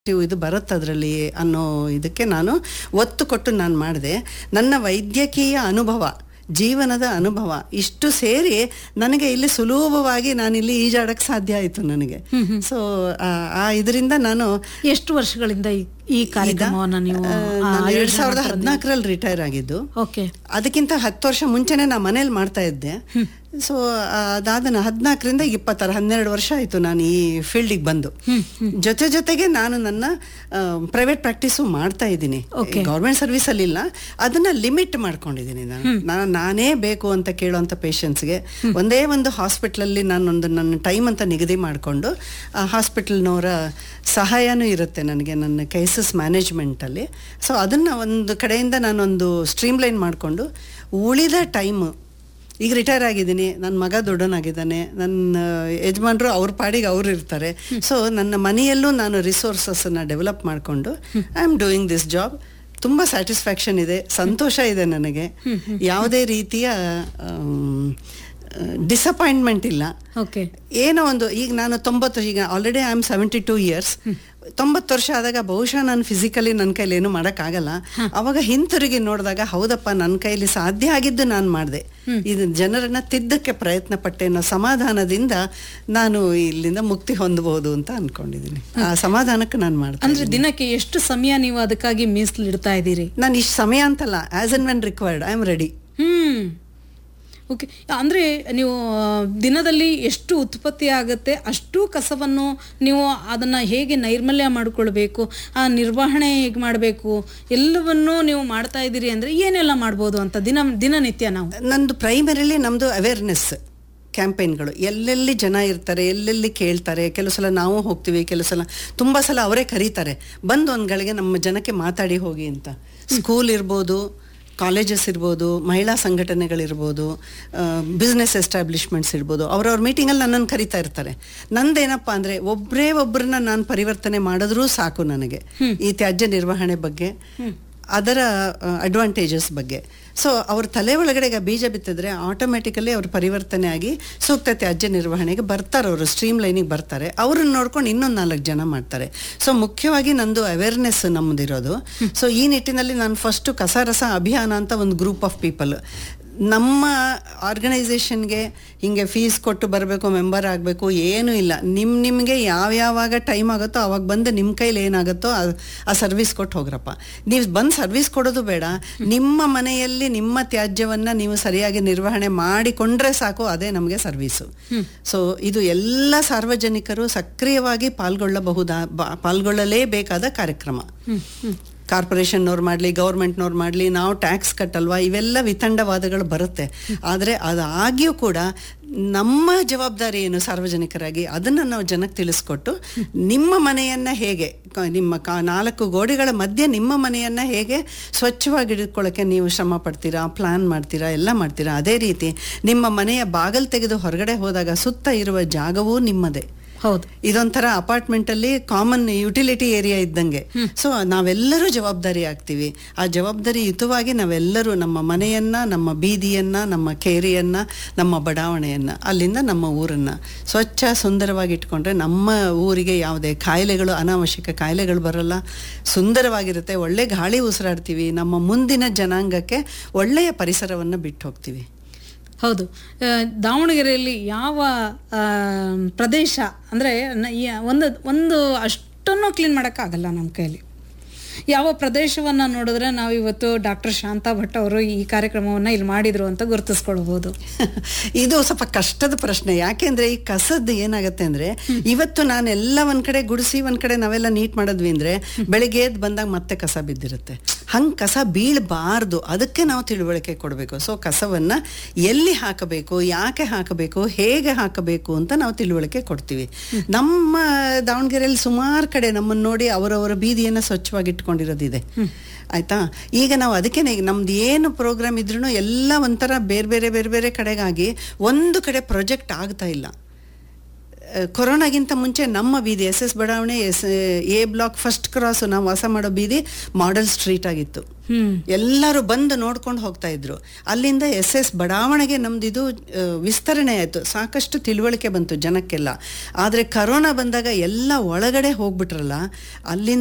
ಇದು ಬರುತ್ತೆ ಅದರಲ್ಲಿ ಅನ್ನೋ ಇದಕ್ಕೆ ನಾನು ಒತ್ತು ಕೊಟ್ಟು ನಾನು ಮಾಡಿದೆ ನನ್ನ ವೈದ್ಯಕೀಯ ಅನುಭವ ಜೀವನದ ಅನುಭವ ಇಷ್ಟು ಸೇರಿ ನನಗೆ ಇಲ್ಲಿ ಸುಲಭವಾಗಿ ನಾನಿಲ್ಲಿ ಈಜಾಡಕ್ಕೆ ಸಾಧ್ಯ ಆಯಿತು ನನಗೆ ಸೊ ಆ ಇದರಿಂದ ನಾನು ಎಷ್ಟು ವರ್ಷಗಳಿಂದ ಈ- ಈ ಕಾರ್ಯಕ್ರಮವನ್ನ ನೀವು ಆ, ಆ, ನಾನು ಎರಡ್ ಆಯೋಜನೆ ಸಾವಿರದ ಮಾಡ್ತಾ ಬಂದ್ರಿ? ಹದಿನಾಲ್ಕರಲ್ಲಿ ರಿಟೈರ್ ಆಗಿದ್ದು ಓಕೆ ಅದಕ್ಕಿಂತ ಹತ್ತು ವರ್ಷ ಮುಂಚೆನೆ ನಾ ಮನೇಲಿ ಮಾಡ್ತಾ ಇದ್ದೆ ಸೊ ಅದಾದ ಹದಿನಾಲ್ಕರಿಂದ ಇಪ್ಪತ್ತಾರು ಹನ್ನೆರಡು ವರ್ಷ ಆಯಿತು ನಾನು ಈ ಫೀಲ್ಡಿಗೆ ಬಂದು ಜೊತೆ ಜೊತೆಗೆ ನಾನು ನನ್ನ ಪ್ರೈವೇಟ್ ಪ್ರಾಕ್ಟೀಸು ಮಾಡ್ತಾ ಇದ್ದೀನಿ Okay. ಗೌರ್ಮೆಂಟ್ ಸರ್ವಿಸ್ ಅಲ್ಲಿ ಇಲ್ಲ ಅದನ್ನ ಲಿಮಿಟ್ ಮಾಡ್ಕೊಂಡಿದ್ದೀನಿ ನಾನು ನಾನು ನಾನೇ ಬೇಕು ಅಂತ ಕೇಳುವಂತ ಪೇಷಂಟ್ಸ್ಗೆ ಒಂದೇ ಒಂದು ಹಾಸ್ಪಿಟ್ಲಲ್ಲಿ ನಾನೊಂದು ನನ್ನ ಟೈಮ್ ಅಂತ ನಿಗದಿ ಮಾಡಿಕೊಂಡು ಆ ಹಾಸ್ಪಿಟಲ್ನವರ ಸಹಾಯನೂ ಇರುತ್ತೆ ನನಗೆ ನನ್ನ ಕೇಸಸ್ ಮ್ಯಾನೇಜ್ಮೆಂಟಲ್ಲಿ ಸೊ ಅದನ್ನು ಒಂದು ಕಡೆಯಿಂದ ನಾನೊಂದು ಸ್ಟ್ರೀಮ್ಲೈನ್ ಮಾಡಿಕೊಂಡು ಉಳಿದ ಟೈಮು ಈಗ ರಿಟೈರ್ ಆಗಿದ್ದೀನಿ ನನ್ನ ಮಗ ದೊಡ್ಡವನಾಗಿದ್ದಾನೆ ನನ್ನ ಯಜಮಾನರು ಅವ್ರ ಪಾಡಿಗೆ ಅವ್ರು ಇರ್ತಾರೆ ಸೊ ನನ್ನ ಮನೆಯಲ್ಲೂ ನಾನು ರಿಸೋರ್ಸಸ್ಸನ್ನು ಡೆವಲಪ್ ಮಾಡಿಕೊಂಡು I am doing this job ತುಂಬ ಸ್ಯಾಟಿಸ್ಫ್ಯಾಕ್ಷನ್ ಇದೆ ಸಂತೋಷ ಇದೆ ನನಗೆ ಯಾವುದೇ ರೀತಿಯ ಡಿಸಪಾಯಿಂಟ್ಮೆಂಟ್ ಇಲ್ಲ ಓಕೆ ಏನೋ ಒಂದು ಈಗ ನಾನು ತೊಂಬತ್ತು ಈಗ already I am seventy two years ತೊಂಬತ್ತು ವರ್ಷ ಆದಾಗ ಬಹುಶಃ ನಾನು ಫಿಸಿಕಲಿ ನನ್ನ ಕೈಲಿ ಏನು ಮಾಡೋಕ್ಕಾಗಲ್ಲ ಅವಾಗ ಹಿಂತಿರುಗಿ ನೋಡಿದಾಗ ಹೌದಪ್ಪ ನನ್ನ ಕೈಲಿ ಸಾಧ್ಯ ಆಗಿದ್ದು ನಾನು ಮಾಡಿದೆ ಇದು ಜನರನ್ನ ತಿದ್ದಕ್ಕೆ ಪ್ರಯತ್ನ ಪಟ್ಟೆ ಅನ್ನೋ ಸಮಾಧಾನದಿಂದ ನಾನು ಇಲ್ಲಿಂದ ಮುಕ್ತಿ ಹೊಂದಬಹುದು ಅಂತ ಅನ್ಕೊಂಡಿದ್ದೀನಿ ಆ ಸಮಾಧಾನಕ್ಕೆ ನಾನು ಮಾಡ್ತೀನಿ ಅಂದ್ರೆ ದಿನಕ್ಕೆ ಎಷ್ಟು ಸಮಯ ನೀವು ಅದಕ್ಕಾಗಿ ಮೀಸಲಿಡ್ತಾ ಇದ್ದೀರಿ ನಾನು ಇಷ್ಟು ಸಮಯ ಅಂತಲ್ಲ as and when required I am ready hmm okay ಅಂದ್ರೆ ನೀವು ಆ, ದಿನದಲ್ಲಿ ಎಷ್ಟು ಉತ್ಪತ್ತಿ ಆಗುತ್ತೆ ಅಷ್ಟು ಕಸವನ್ನು ನೀವು ಅದನ್ನ ಹೇಗೆ ನೈರ್ಮಲ್ಯ ಮಾಡಿಕೊಳ್ಬೇಕು ಆ ನಿರ್ವಹಣೆ ಹೇಗೆ ಮಾಡಬೇಕು ಎಲ್ಲವನ್ನೂ ನೀವು ಮಾಡ್ತಾ ಇದ್ದೀರಿ ಅಂದ್ರೆ ಏನೆಲ್ಲ ಮಾಡ್ಬೋದು ಅಂತ ದಿನ ದಿನನಿತ್ಯ ನಾವು ನಂದು ಪ್ರೈಮರಿಲಿ ನಮ್ಮದು ಅವೇರ್ನೆಸ್ ಕ್ಯಾಂಪೇನ್ಗಳು ಎಲ್ಲೆಲ್ಲಿ ಜನ ಇರ್ತಾರೆ ಎಲ್ಲೆಲ್ಲಿ ಕೇಳ್ತಾರೆ ಕೆಲವು ಸಲ ನಾವು ಹೋಗ್ತೀವಿ ಕೆಲವು ಸಲ ತುಂಬ ಸಲ ಅವರೇ ಕರೀತಾರೆ ಬಂದು ಒಂದು ಗಳಿಗೆ ನಮ್ಮ ಜನಕ್ಕೆ ಮಾತಾಡಿ ಹೋಗಿ ಅಂತ ಸ್ಕೂಲ್ ಇರ್ಬೋದು ಕಾಲೇಜಸ್ ಇರ್ಬೋದು ಮಹಿಳಾ ಸಂಘಟನೆಗಳಿರ್ಬೋದು ಬಿಸ್ನೆಸ್ ಎಸ್ಟಾಬ್ಲಿಷ್ಮೆಂಟ್ಸ್ ಇರ್ಬೋದು ಅವ್ರವ್ರ ಮೀಟಿಂಗಲ್ಲಿ ನನ್ನನ್ನು ಕರಿತಾ ಇರ್ತಾರೆ ನಂದೇನಪ್ಪ ಅಂದರೆ ಒಬ್ಬರೇ ಒಬ್ಬರನ್ನ ನಾನು ಪರಿವರ್ತನೆ ಮಾಡಿದ್ರೂ ಸಾಕು ನನಗೆ ಈ ತ್ಯಾಜ್ಯ ನಿರ್ವಹಣೆ ಬಗ್ಗೆ ಅದರ ಅಡ್ವಾಂಟೇಜಸ್ ಬಗ್ಗೆ ಸೊ ಅವ್ರ ತಲೆ ಒಳಗಡೆ ಈಗ ಬೀಜ ಬಿತ್ತಿದ್ರೆ ಆಟೋಮೆಟಿಕಲಿ ಅವ್ರು ಪರಿವರ್ತನೆ ಆಗಿ ಸೂಕ್ತ ತ್ಯಾಜ್ಯ ನಿರ್ವಹಣೆಗೆ ಬರ್ತಾರೆ ಅವರು ಸ್ಟ್ರೀಮ್ ಲೈನಿಗೆ ಬರ್ತಾರೆ ಅವ್ರನ್ನ ನೋಡ್ಕೊಂಡು ಇನ್ನೊಂದು ನಾಲ್ಕು ಜನ ಮಾಡ್ತಾರೆ ಸೊ ಮುಖ್ಯವಾಗಿ ನಂದು ಅವೇರ್ನೆಸ್ ನಮ್ಮದಿರೋದು ಸೊ ಈ ನಿಟ್ಟಿನಲ್ಲಿ ನಾನು ಫಸ್ಟು ಕಸರಸ ಅಭಿಯಾನ ಅಂತ ಒಂದು ಗ್ರೂಪ್ ಆಫ್ ಪೀಪಲ್ ನಮ್ಮ ಆರ್ಗನೈಸೇಷನ್ಗೆ ಹಿಂಗೆ ಫೀಸ್ ಕೊಟ್ಟು ಬರಬೇಕು ಮೆಂಬರ್ ಆಗಬೇಕು ಏನೂ ಇಲ್ಲ ನಿಮ್ಮ ನಿಮಗೆ ಯಾವ್ಯಾವಾಗ ಟೈಮ್ ಆಗುತ್ತೋ ಅವಾಗ ಬಂದು ನಿಮ್ಮ ಕೈಲಿ ಏನಾಗುತ್ತೋ ಆ- ಆ ಸರ್ವಿಸ್ ಕೊಟ್ಟು ಹೋಗ್ರಪ್ಪ ನೀವು ಬಂದು ಸರ್ವಿಸ್ ಕೊಡೋದು ಬೇಡ ನಿಮ್ಮ ಮನೆಯಲ್ಲಿ ನಿಮ್ಮ ತ್ಯಾಜ್ಯವನ್ನು ನೀವು ಸರಿಯಾಗಿ ನಿರ್ವಹಣೆ ಮಾಡಿಕೊಂಡ್ರೆ ಸಾಕು ಅದೇ ನಮಗೆ ಸರ್ವೀಸು ಸೊ ಇದು ಎಲ್ಲ ಸಾರ್ವಜನಿಕರು ಸಕ್ರಿಯವಾಗಿ ಪಾಲ್ಗೊಳ್ಳಬಹುದಾ ಬಾ- ಪಾಲ್ಗೊಳ್ಳಲೇಬೇಕಾದ ಕಾರ್ಯಕ್ರಮ ಕಾರ್ಪೊರೇಷನ್ನವ್ರು ಮಾಡಲಿ ಗೌರ್ಮೆಂಟ್ನವ್ರು ಮಾಡಲಿ ನಾವು ಟ್ಯಾಕ್ಸ್ ಕಟ್ಟಲ್ವಾ ಇವೆಲ್ಲ ವಿತಂಡವಾದಗಳು ಬರುತ್ತೆ ಆದರೆ ಅದಾಗಿಯೂ ಕೂಡ ನಮ್ಮ ಜವಾಬ್ದಾರಿ ಏನು ಸಾರ್ವಜನಿಕರಾಗಿ ಅದನ್ನು ನಾವು ಜನಕ್ಕೆ ತಿಳಿಸ್ಕೊಟ್ಟು ನಿಮ್ಮ ಮನೆಯನ್ನು ಹೇಗೆ ಕ- ನಿಮ್ಮ ಕಾ ನಾಲ್ಕು ಗೋಡೆಗಳ ಮಧ್ಯೆ ನಿಮ್ಮ ಮನೆಯನ್ನು ಹೇಗೆ ಸ್ವಚ್ಛವಾಗಿ ಇಟ್ಕೊಳ್ಳೋಕ್ಕೆ ನೀವು ಶ್ರಮ ಪಡ್ತೀರಾ ಪ್ಲ್ಯಾನ್ ಮಾಡ್ತೀರಾ ಎಲ್ಲ ಮಾಡ್ತೀರಾ ಅದೇ ರೀತಿ ನಿಮ್ಮ ಮನೆಯ ಬಾಗಲ್ ತೆಗೆದು ಹೊರಗಡೆ ಹೋದಾಗ ಸುತ್ತ ಇರುವ ಜಾಗವೂ ನಿಮ್ಮದೇ ಹೌದು ಇದೊಂಥರ ಅಪಾರ್ಟ್ಮೆಂಟ್ ಅಲ್ಲಿ ಕಾಮನ್ ಯುಟಿಲಿಟಿ ಏರಿಯಾ ಇದ್ದಂಗೆ ಸೊ ನಾವೆಲ್ಲರೂ ಜವಾಬ್ದಾರಿ ಆಗ್ತೀವಿ ಆ ಜವಾಬ್ದಾರಿಯುತವಾಗಿ ನಾವೆಲ್ಲರೂ ನಮ್ಮ ಮನೆಯನ್ನ ನಮ್ಮ ಬೀದಿಯನ್ನ ನಮ್ಮ ಕೇರಿಯನ್ನ ನಮ್ಮ ಬಡಾವಣೆಯನ್ನ ಅಲ್ಲಿಂದ ನಮ್ಮ ಊರನ್ನ ಸ್ವಚ್ಛ ಸುಂದರವಾಗಿ ಇಟ್ಕೊಂಡ್ರೆ ನಮ್ಮ ಊರಿಗೆ ಯಾವುದೇ ಕಾಯಿಲೆಗಳು ಅನಾವಶ್ಯಕ ಕಾಯಿಲೆಗಳು ಬರಲ್ಲ ಸುಂದರವಾಗಿರುತ್ತೆ ಒಳ್ಳೆ ಗಾಳಿ ಉಸಿರಾಡ್ತೀವಿ ನಮ್ಮ ಮುಂದಿನ ಜನಾಂಗಕ್ಕೆ ಒಳ್ಳೆಯ ಪರಿಸರವನ್ನು ಬಿಟ್ಟು ಹೋಗ್ತೀವಿ ಹೌದು ಆ, ದಾವಣಗೆರೆಯಲ್ಲಿ ಯಾವ ಆ, ಪ್ರದೇಶ ಅಂದರೆ ಒಂದು ಒಂದು ಅಷ್ಟನ್ನು ಕ್ಲೀನ್ ಮಾಡೋಕ್ಕಾಗಲ್ಲ ನಮ್ಮ ಕೈಯಲ್ಲಿ ಯಾವ ಪ್ರದೇಶವನ್ನು ನೋಡಿದ್ರೆ ನಾವು ಇವತ್ತು ಡಾಕ್ಟರ್ ಶಾಂತಾ ಭಟ್ ಅವರು ಈ ಕಾರ್ಯಕ್ರಮವನ್ನು ಇಲ್ಲಿ ಮಾಡಿದ್ರು ಅಂತ ಗುರುತಿಸ್ಕೊಳ್ಬೋದು ಇದು ಸ್ವಲ್ಪ ಕಷ್ಟದ ಪ್ರಶ್ನೆ ಯಾಕೆಂದ್ರೆ ಈ ಕಸದ್ದು ಏನಾಗತ್ತೆ ಅಂದ್ರೆ ಇವತ್ತು ನಾನು ಎಲ್ಲ ಒಂದ್ ಕಡೆ ಗುಡಿಸಿ ಒಂದ್ ಕಡೆ ನಾವೆಲ್ಲ ನೀಟ್ ಮಾಡಿದ್ವಿ ಅಂದ್ರೆ ಬೆಳಿಗ್ಗೆ ಎದ್ದು ಬಂದಾಗ ಮತ್ತೆ ಕಸ ಬಿದ್ದಿರುತ್ತೆ ಹಂಗ್ ಕಸ ಬೀಳಬಾರ್ದು ಅದಕ್ಕೆ ನಾವು ತಿಳುವಳಿಕೆ ಕೊಡಬೇಕು ಸೊ ಕಸವನ್ನ ಎಲ್ಲಿ ಹಾಕಬೇಕು ಯಾಕೆ ಹಾಕಬೇಕು ಹೇಗೆ ಹಾಕಬೇಕು ಅಂತ ನಾವು ತಿಳುವಳಿಕೆ ಕೊಡ್ತೀವಿ ನಮ್ಮ ದಾವಣಗೆರೆಯಲ್ಲಿ ಸುಮಾರು ಕಡೆ ನಮ್ಮನ್ನ ನೋಡಿ ಅವರವರ ಬೀದಿಯನ್ನ ಸ್ವಚ್ಛವಾಗಿ ಇಟ್ಕೊಂಡಿರೋದಿದೆ ಆಯ್ತಾ ಈಗ ನಾವು ಅದಕ್ಕೆ ನಮ್ದು ಏನು ಪ್ರೋಗ್ರಾಮ್ ಇದ್ರೂ ಎಲ್ಲ ಒಂಥರ ಬೇರೆ ಬೇರೆ ಬೇರೆ ಬೇರೆ ಕಡೆಗಾಗಿ ಒಂದು ಕಡೆ ಪ್ರೊಜೆಕ್ಟ್ ಆಗ್ತಾ ಇಲ್ಲ ಆ, ಕೊರೋನಾಗಿಂತ ಮುಂಚೆ ನಮ್ಮ ಬೀದಿ ಎಸ್ ಎಸ್ ಬಡಾವಣೆ S A block first cross ನಾವು ವಾಸ ಮಾಡೋ ಬೀದಿ ಮಾಡೆಲ್ ಸ್ಟ್ರೀಟ್ ಆಗಿತ್ತು ಹ್ಮ್ ಎಲ್ಲರೂ ಬಂದು ನೋಡ್ಕೊಂಡು ಹೋಗ್ತಾ ಇದ್ರು ಅಲ್ಲಿಂದ ಎಸ್ ಎಸ್ ಬಡಾವಣೆಗೆ ನಮ್ದಿದು ಆ, ವಿಸ್ತರಣೆ ಆಯಿತು ಸಾಕಷ್ಟು ತಿಳುವಳಿಕೆ ಬಂತು ಜನಕ್ಕೆಲ್ಲ ಆದರೆ ಕರೋನಾ ಬಂದಾಗ ಎಲ್ಲ ಒಳಗಡೆ ಹೋಗ್ಬಿಟ್ರಲ್ಲ ಅಲ್ಲಿಂದ